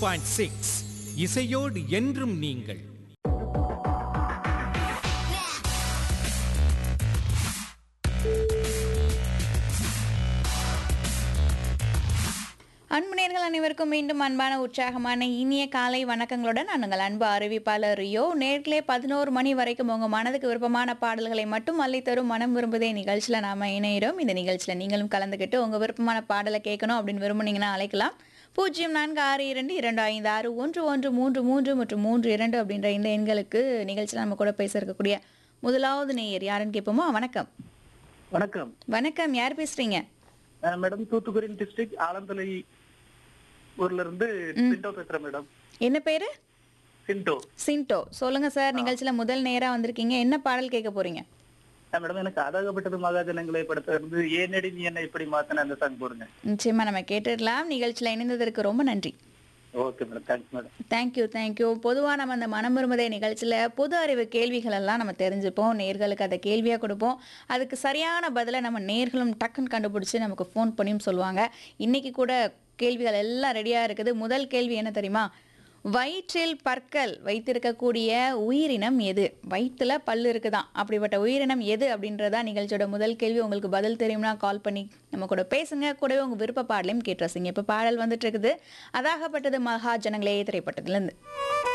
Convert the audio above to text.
point six இசையோடு என்றும் நீங்கள் அன்பு நேர்கள் அனைவருக்கும் மீண்டும் அன்பான உற்சாகமான இனிய காலை வணக்கங்களுடன் நான் உங்கள் அன்பு அறிவிப்பாளர் ரியோ நேர்களே பதினோரு மணி வரைக்கும் உங்கள் மனதுக்கு விருப்பமான பாடல்களை மட்டும் அள்ளித்தரும் மனம் விரும்புதே நிகழ்ச்சியில் நாம் இணையிறோம் இந்த நிகழ்ச்சியில் நீங்களும் கலந்துக்கிட்டு உங்கள் விருப்பமான பாடலை கேட்கணும் அப்படின்னு விரும்புனீங்கன்னா அழைக்கலாம் பூஜ்ஜியம் நான்கு ஆறு இரண்டு இரண்டு ஐந்து ஆறு ஒன்று ஒன்று மூன்று மூன்று மற்றும் மூன்று இரண்டு அப்படின்ற இந்த எண்களுக்கு நிகழ்ச்சியில் நம்ம கூட பேச இருக்கக்கூடிய முதலாவது நேயர் யாருன்னு கேட்போமா வணக்கம் வணக்கம் வணக்கம் யார் பேசுறீங்க அஹ் மேடம் தூத்துக்குடி டிஸ்ட்ரிக்ட் ஆலந்தலை ஊர்ல இருந்து சிண்டோ பேசுறேன் மேடம் என்ன பேரு சிண்டோ சிண்டோ சொல்லுங்க சார் நிகழ்ச்சியில முதல் நேரா வந்திருக்கீங்க என்ன பாடல் கேட்க போறீங்க அஹ் மேடம் எனக்கு அதாகப்பட்டது மகாஜனங்களை படத்துல இருந்து ஏனடி நீ என்ன இப்படி மாத்தின அந்த சாங் போடுங்க நிச்சயமா நம்ம கேட்டுடலாம் நிகழ்ச்சியில இணைந்ததற்கு ரொம்ப நன்றி okay madam thanks madam thank you thank you பொதுவாக நம்ம அந்த மனம் விரும்புதே நிகழ்ச்சியில் பொது அறிவு கேள்விகள் எல்லாம் நம்ம தெரிஞ்சுப்போம் நேர்களுக்கு அதை கேள்வியாக கொடுப்போம் அதுக்கு சரியான பதிலை நம்ம நேர்களும் டக்குன்னு கண்டுபிடிச்சி நமக்கு ஃபோன் பண்ணியும் சொல்லுவாங்க இன்னைக்கு கூட கேள்விகள் எல்லாம் ரெடியாக இருக்குது முதல் கேள்வி என்ன தெரியுமா வயிற்றில் பற்கள் வைத்திருக்கக்கூடிய உயிரினம் எது வயிற்றுல பல்லு இருக்குதான் அப்படிப்பட்ட உயிரினம் எது அப்படின்றதா நிகழ்ச்சியோட முதல் கேள்வி உங்களுக்கு பதில் தெரியும்னா கால் பண்ணி நம்ம கூட பேசுங்க கூடவே உங்க விருப்ப பாடலையும் கேட்டு ரசிங்க இப்போ பாடல் வந்துட்டு இருக்குது அதாகப்பட்டது மகாஜனங்களே திரைப்பட்டதுலேருந்து